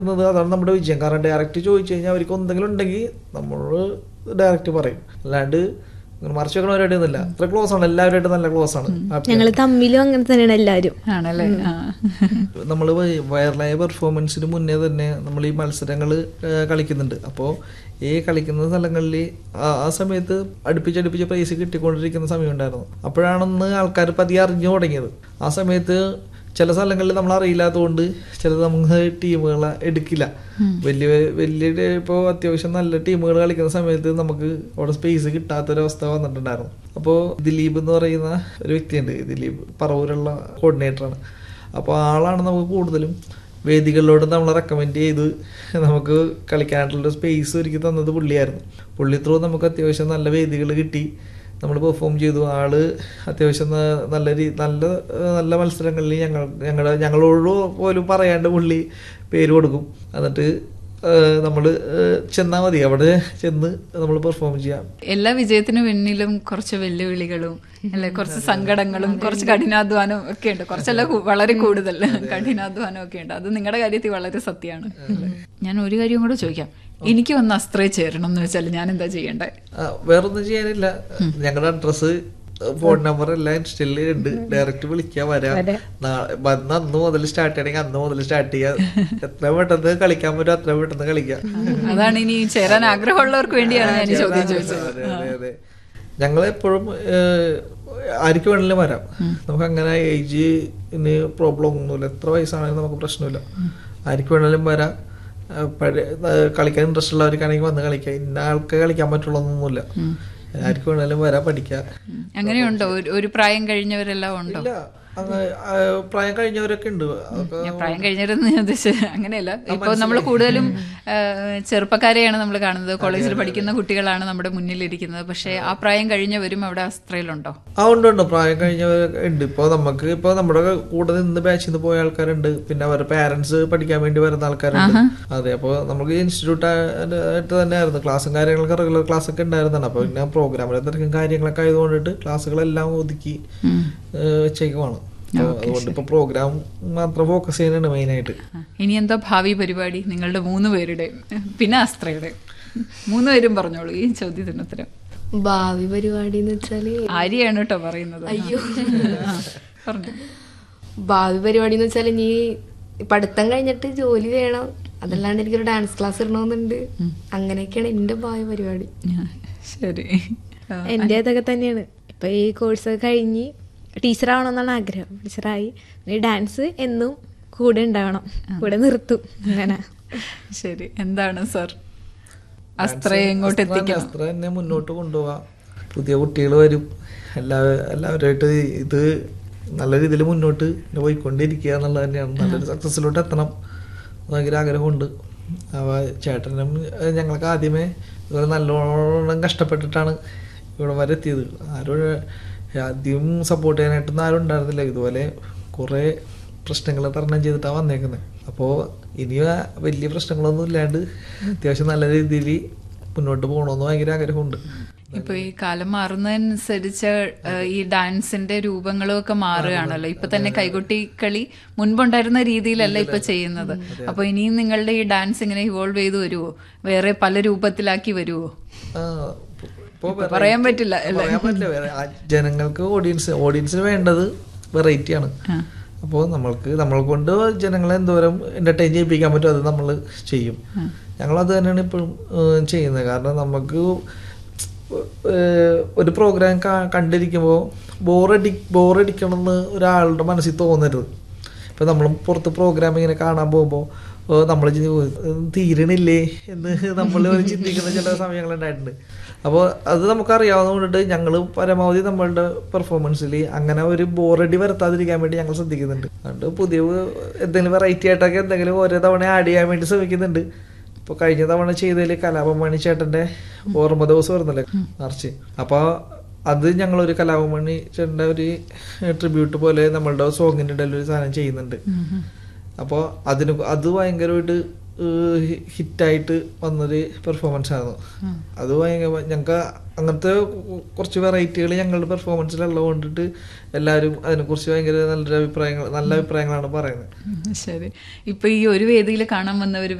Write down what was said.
എന്നത് അതാണ് നമ്മുടെ വിജയം കാരണം ഡയറക്റ്റ് ചോദിച്ചു കഴിഞ്ഞാൽ അവർക്ക് എന്തെങ്കിലും ഉണ്ടെങ്കിൽ നമ്മൾ ഡയറക്റ്റ് പറയും അല്ലാണ്ട് ഇങ്ങനെ മറിച്ച് വെക്കണ പരിപാടി ഒന്നുമില്ല അത്ര ക്ലോസ് ആണ് എല്ലാവരുമായിട്ട് നല്ല ക്ലോസ് ആണ് ഞങ്ങൾ തമ്മിലും അങ്ങനെ തന്നെയാണ് എല്ലാവരും ആണല്ലേ ആ നമ്മൾ വയറലായ പെർഫോമൻസിന് മുന്നേ തന്നെ നമ്മൾ ഈ മത്സരങ്ങൾ കളിക്കുന്നുണ്ട് അപ്പോൾ ഈ കളിക്കുന്ന സ്ഥലങ്ങളിൽ ആ സമയത്ത് അടുപ്പിച്ചടുപ്പിച്ച് പ്രൈസ് കിട്ടിക്കൊണ്ടിരിക്കുന്ന സമയം ഉണ്ടായിരുന്നു അപ്പോഴാണെന്ന് ആൾക്കാർ പതിയെ അറിഞ്ഞു തുടങ്ങിയത് ആ സമയത്ത് ചില സ്ഥലങ്ങളിൽ നമ്മൾ അറിയില്ലാത്തതുകൊണ്ട് ചിലത് നമുക്ക് ടീമുകളെ എടുക്കില്ല വലിയ വലിയ ഇപ്പോൾ അത്യാവശ്യം നല്ല ടീമുകൾ കളിക്കുന്ന സമയത്ത് നമുക്ക് അവിടെ സ്പേസ് കിട്ടാത്തൊരവസ്ഥ വന്നിട്ടുണ്ടായിരുന്നു അപ്പോൾ ദിലീപ് എന്ന് പറയുന്ന ഒരു വ്യക്തിയുണ്ട് ദിലീപ് പറവൂരുള്ള കോർഡിനേറ്ററാണ് അപ്പോൾ ആളാണ് നമുക്ക് കൂടുതലും വേദികളിലോട്ട് നമ്മൾ റെക്കമെൻഡ് ചെയ്ത് നമുക്ക് കളിക്കാനായിട്ടുള്ള സ്പേസ് ഒരുക്കി തന്നത് പുള്ളിയായിരുന്നു പുള്ളി ത്രൂ നമുക്ക് അത്യാവശ്യം നല്ല വേദികൾ കിട്ടി നമ്മൾ പെർഫോം ചെയ്തു ആള് അത്യാവശ്യം ന- നല്ല രീ നല്ല നല്ല മത്സരങ്ങളിൽ ഞങ്ങൾ ഞങ്ങളുടെ ഞങ്ങളോട് പോലും പറയാണ്ട് പുള്ളി പേര് കൊടുക്കും എന്നിട്ട് നമ്മൾ ചെന്നാൽ മതി അവിടെ ചെന്ന് നമ്മൾ പെർഫോം ചെയ്യാം എല്ലാ വിജയത്തിനു പിന്നിലും കുറച്ച് വെല്ലുവിളികളും അല്ലെ കുറച്ച് സങ്കടങ്ങളും കുറച്ച് കഠിനാധ്വാനവും ഒക്കെ ഉണ്ട് കുറച്ചല്ല കൂ- വളരെ കൂടുതൽ കഠിനാധ്വാനം ഒക്കെ ഉണ്ട് അത് നിങ്ങളുടെ കാര്യത്തിൽ വളരെ സത്യമാണ് ഞാൻ ഒരു കാര്യം കൂടെ ചോദിക്കാം എനിക്ക് വന്ന് അസ്ത്രേ ചേരണം എന്ന് വെച്ചാൽ ഞാൻ എന്താ ചെയ്യണ്ടേ ആ, വേറൊന്നും ചെയ്യാനില്ല ഞങ്ങളുടെ അഡ്രസ്സ് ഫോൺ നമ്പർ എല്ലാം ഇൻസ്റ്റയിൽ ഉണ്ട് ഡയറക്റ്റ് വിളിക്കാൻ വരാം നാ- വന്ന് അന്ന് മുതൽ സ്റ്റാർട്ട് ചെയ്യണമെങ്കിൽ അന്ന് മുതൽ സ്റ്റാർട്ട് ചെയ്യാം എത്ര പെട്ടെന്ന് കളിക്കാൻ പറ്റും അത്ര പെട്ടെന്ന് കളിക്കാം അതാണ് ഇനി ചേരാൻ ആഗ്രഹമുള്ളവർക്ക് വേണ്ടിയാണ് ഞാൻ ഈ ചോദ്യം ചോദിച്ചത് അതെ, അതെ, അതെ. ഞങ്ങളെപ്പോഴും ഏഹ്, ആർക്ക് വേണമെങ്കിലും വരാം നമുക്ക് അങ്ങനെ ഏജ് ഇനി പ്രോബ്ലം ഒന്നുമില്ല എത്ര വയസ്സാണെങ്കിലും നമുക്ക് പ്രശ്നമില്ല ആർക്ക് വേണമെങ്കിലും വരാം ഏഹ്, പഴയ ഏഹ്, കളിക്കാൻ ഇൻട്രസ്റ്റ് ഉള്ളവർക്കാണെങ്കിൽ വന്ന് കളിക്കാം ഇന്ന ആൾക്ക് കളിക്കാൻ പറ്റുള്ളൊന്നുമില്ല ആർക്ക് വേണമെങ്കിലും വരാം പഠിക്കാം അങ്ങനെയുണ്ടോ ഒരു- ഒരു പ്രായം കഴിഞ്ഞവരെല്ലാം ഉണ്ടോ ഇല്ല അങ്ങ് ആ, പ്രായം കഴിഞ്ഞവരൊക്കെ ഉണ്ട് അതൊക്കെ ഞാൻ പ്രായം കഴിഞ്ഞവരെന്ന് ഞാൻ ഉദ്ദേശിച്ചത് അങ്ങനെയല്ല ഇപ്പൊ നമ്മൾ കൂടുതലും ആ, ചെറുപ്പക്കാരെയാണ് നമ്മൾ കാണുന്നത് കോളേജിൽ പഠിക്കുന്ന കുട്ടികളാണ് നമ്മുടെ മുന്നിലിരിക്കുന്നത് പക്ഷേ ആ പ്രായം കഴിഞ്ഞവരും അവിടെ അസ്ത്രയിലുണ്ടോ ആ ഉണ്ട് ഉണ്ട് പ്രായം കഴിഞ്ഞവർ ഉണ്ട് ഇപ്പോൾ നമുക്ക് ഇപ്പോൾ നമ്മുടെ കൂടെ നിന്ന് ബാച്ചിൽ നിന്ന് പോയ ആൾക്കാരുണ്ട് പിന്നെ അവരുടെ പാരന്റ്സ് പഠിക്കാൻ വേണ്ടി വരുന്ന ആൾക്കാരുണ്ട് അതെ അപ്പോൾ നമുക്ക് ഇൻസ്റ്റിറ്റ്യൂട്ട് ആയിട്ട് തന്നെ ആയിരുന്നു ക്ലാസ്സും കാര്യങ്ങളൊക്കെ റെഗുലർ ക്ലാസ് ഒക്കെ ഉണ്ടായിരുന്നതാണ് അപ്പോൾ പിന്നെ പ്രോഗ്രാമിലെ തിരക്കും കാര്യങ്ങളൊക്കെ ആയതുകൊണ്ടിട്ട് ക്ലാസ്സുകളെല്ലാം ഒതുക്കി ഏഹ് വെച്ചേക്കുവാണ് അപ്പോൾ അതുകൊണ്ട് ഇപ്പോൾ പ്രോഗ്രാം മാത്രം ഫോക്കസ് ചെയ്യുന്നുണ്ട് മെയിനായിട്ട് ആ, ഇനി എന്താ ഭാവി പരിപാടി നിങ്ങളുടെ മൂന്ന് പേരുടെ പിന്നെ അസ്ത്രയുടെ മൂന്ന് പേരും പറഞ്ഞോളൂ ഈ ചോദ്യത്തിന് ഉത്തരം ഭാവി പരിപാടി എന്ന് വെച്ചാല് ആര്യാണ് കേട്ടോ പറയുന്നത് അയ്യോ. ആ, പറഞ്ഞു ഭാവി പരിപാടി എന്ന് വെച്ചാൽ ഇനി പഠിത്തം കഴിഞ്ഞിട്ട് ജോലി ചെയ്യണം അതല്ലാണ്ട് എനിക്കൊരു ഡാൻസ് ക്ലാസ് ഇടണമെന്നുണ്ട് അങ്ങനെയൊക്കെയാണ് എന്റെ ഭാവി പരിപാടി ആ, ശരി ആ, എൻ്റെ അതൊക്കെ തന്നെയാണ് ഇപ്പൊ ഈ കോഴ്സ് കഴിഞ്ഞ് ടീച്ചറാവണമെന്നാണ് ആഗ്രഹം ടീച്ചറായി ഈ ഡാൻസ് എന്നും കൂടെ ഉണ്ടാവണം കൂടെ നിർത്തും അങ്ങനെ ശരി എന്താണ് സർ അസ്ത്രയെ എങ്ങോട്ട് അസ്ത്ര എത്തിക്കണം അസ്ത്ര തന്നെ മുന്നോട്ട് കൊണ്ടുപോകാം പുതിയ കുട്ടികൾ വരും എല്ലാ എല്ലാവരുമായിട്ട് ഇത് നല്ല രീതിയിൽ മുന്നോട്ട് ഇങ്ങനെ പോയിക്കൊണ്ടിരിക്കുക എന്നുള്ളത് തന്നെയാണ് നല്ലൊരു സക്സസ്സിലോട്ട് എത്തണം എന്ന് ഭയങ്കര ആഗ്രഹമുണ്ട് അപ്പോൾ ചേട്ടനും ഏഹ്, ഞങ്ങൾക്ക് ആദ്യമേ ഇതുപോലെ നല്ലോണം കഷ്ടപ്പെട്ടിട്ടാണ് ഇവിടെ വരെ എത്തിയത് ആരും ആദ്യം സപ്പോർട്ട് ചെയ്യാനായിട്ടൊന്നും ആരും ഉണ്ടായിരുന്നില്ല ഇതുപോലെ കുറേ പ്രശ്നങ്ങൾ തരണം ചെയ്തിട്ടാണ് വന്നേക്കുന്നത് അപ്പോൾ ഇനി വലിയ പ്രശ്നങ്ങളൊന്നും ഇല്ലാണ്ട് അത്യാവശ്യം നല്ല രീതിയിൽ മുന്നോട്ട് പോകണമെന്ന് ഭയങ്കര ആഗ്രഹമുണ്ട് ഇപ്പൊ ഈ കാലം മാറുന്നതനുസരിച്ച് ഏഹ്, ഈ ഡാൻസിന്റെ രൂപങ്ങളും ഒക്കെ മാറുകയാണല്ലോ ഇപ്പൊ തന്നെ കൈകൊട്ടി കളി മുൻപുണ്ടായിരുന്ന രീതിയിലല്ല ഇപ്പൊ ചെയ്യുന്നത് അപ്പൊ ഇനിയും നിങ്ങളുടെ ഈ ഡാൻസ് ഇങ്ങനെ ഇവോൾവ് ചെയ്ത് വരുവോ വേറെ പല രൂപത്തിലാക്കി വരുവോ ആ, ഇപ്പൊ variety- പറയാൻ പറ്റില്ല, അല്ലേ? പറയാൻ പറ്റില്ല വേറെ ആ ജനങ്ങൾക്ക് ഓഡിയൻസ് ഓഡിയൻസിന് വേണ്ടത് വെറൈറ്റി ആണ് അപ്പോൾ നമ്മൾക്ക് നമ്മളെ കൊണ്ട് ജനങ്ങളെ എന്തോരം എന്റർടൈൻ ചെയ്യിപ്പിക്കാൻ പറ്റും അത് നമ്മൾ ചെയ്യും ഞങ്ങളത് തന്നെയാണ് ഇപ്പോഴും ഏഹ്, ചെയ്യുന്നത് കാരണം നമുക്ക് ഏഹ്, ഒരു പ്രോഗ്രാം കണ്ടിരിക്കുമ്പോൾ ബോറടി ബോറടിക്കണമെന്ന് ഒരാളുടെ മനസ്സിൽ തോന്നരുത് ഇപ്പം നമ്മൾ പുറത്ത് പ്രോഗ്രാം ഇങ്ങനെ കാണാൻ പോകുമ്പോൾ നമ്മൾ തീരണില്ലേ എന്ന് നമ്മൾ ചിന്തിക്കുന്ന ചില സമയങ്ങളുണ്ടായിട്ടുണ്ട് അപ്പോൾ അത് നമുക്കറിയാവുന്ന കൊണ്ടിട്ട് ഞങ്ങൾ പരമാവധി നമ്മളുടെ പെർഫോമൻസിൽ അങ്ങനെ ഒരു ബോറടി വരുത്താതിരിക്കാൻ വേണ്ടി ഞങ്ങൾ ശ്രദ്ധിക്കുന്നുണ്ട് അതുകൊണ്ട് പുതിയ എന്തെങ്കിലും വെറൈറ്റി ആയിട്ടൊക്കെ എന്തെങ്കിലും ഓരോ തവണ ആഡ് ചെയ്യാൻ വേണ്ടി ശ്രമിക്കുന്നുണ്ട് ഇപ്പോൾ കഴിഞ്ഞ തവണ ചെയ്തതിൽ കലാപമണി ചേട്ടൻ്റെ ഓർമ്മ ദിവസം വരുന്നല്ലേ മാർച്ച് അപ്പോൾ അത് ഞങ്ങളൊരു കലാപമണി ചേട്ടൻ്റെ ഒരു ട്രിബ്യൂട്ട് പോലെ നമ്മളുടെ സോങ്ങിൻ്റെ ഇടയിൽ ഒരു സാധനം ചെയ്യുന്നുണ്ട് അപ്പോൾ അതിന് അത് ഭയങ്കരമായിട്ട് ഹിറ്റായിട്ട് വന്നൊരു പെർഫോമൻസ് ആയിരുന്നു അത് ഭയങ്കര ഞങ്ങൾക്ക് അങ്ങനത്തെ കുറച്ച് വെറൈറ്റികൾ ഞങ്ങളുടെ പെർഫോമൻസിലുള്ളത് കൊണ്ടിട്ട് എല്ലാവരും അതിനെക്കുറിച്ച് ഭയങ്കര നല്ലൊരു അഭിപ്രായങ്ങൾ നല്ല അഭിപ്രായങ്ങളാണ് പറയുന്നത് ഉം, ശരി ഇപ്പൊ ഈ ഒരു വേദിയിൽ കാണാൻ വന്നവർ